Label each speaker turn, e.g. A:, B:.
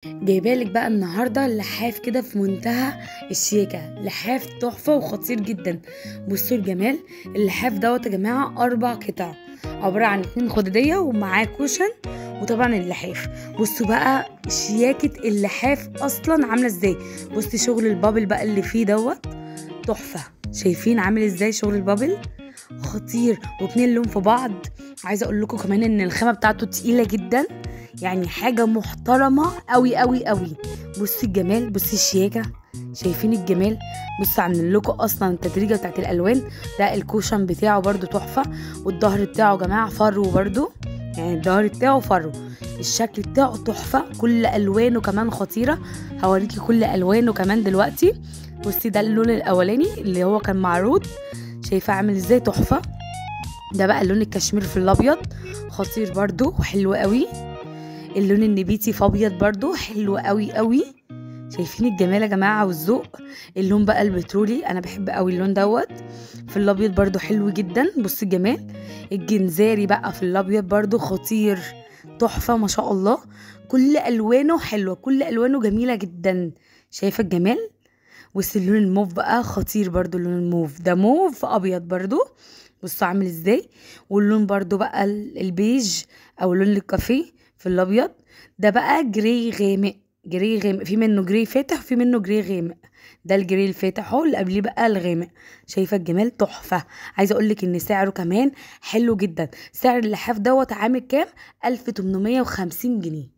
A: جايبالك بقى النهارده اللحاف كده في منتهى الشياكه لحاف تحفه وخطير جدا بصوا الجمال اللحاف دوت يا جماعه اربع قطع عباره عن اتنين خداديه ومعاه كوشن وطبعا اللحاف بصوا بقى شياكه اللحاف اصلا عامله ازاي بصي شغل البابل بقى اللي فيه دوت تحفه شايفين عامل ازاي شغل البابل خطير واتنين لون في بعض عايزه اقول لكم كمان ان الخامه بتاعته تقيله جدا يعني حاجه محترمه قوي قوي قوي بصي الجمال بصي الشياكه شايفين الجمال بصوا عاملين لكم اصلا التدريجه بتاعت الالوان ده الكوشن بتاعه برده تحفه والظهر بتاعه يا جماعه فرو برده يعني الظهر بتاعه فرو الشكل بتاعه تحفه كل الوانه كمان خطيره هوريكي كل الوانه كمان دلوقتي بصي ده اللون الاولاني اللي هو كان معروض شايفه عامل ازاي تحفه ده بقى اللون الكشمير في الابيض خطير برضو وحلو قوي اللون النبيتي في ابيض برضو حلو قوي قوي شايفين الجمال يا جماعه والذوق اللون بقى البترولي انا بحب قوي اللون دوت في الابيض برضو حلو جدا بص الجمال الجنزاري بقى في الابيض برضو خطير تحفه ما شاء الله كل الوانه حلوه كل الوانه جميله جدا شايفه الجمال بص اللون الموف بقى خطير برضو اللون الموف ده موف ابيض برضو بصوا عامل ازاي واللون برضو بقى البيج او لون الكافيه في الابيض ده بقى جري غامق جري غامق في منه جري فاتح وفي منه جري غامق ده الجري الفاتح اهو اللي قبليه بقى الغامق شايفه الجمال تحفه عايزه اقول لك ان سعره كمان حلو جدا سعر اللحاف دوت عامل كام 1850 جنيه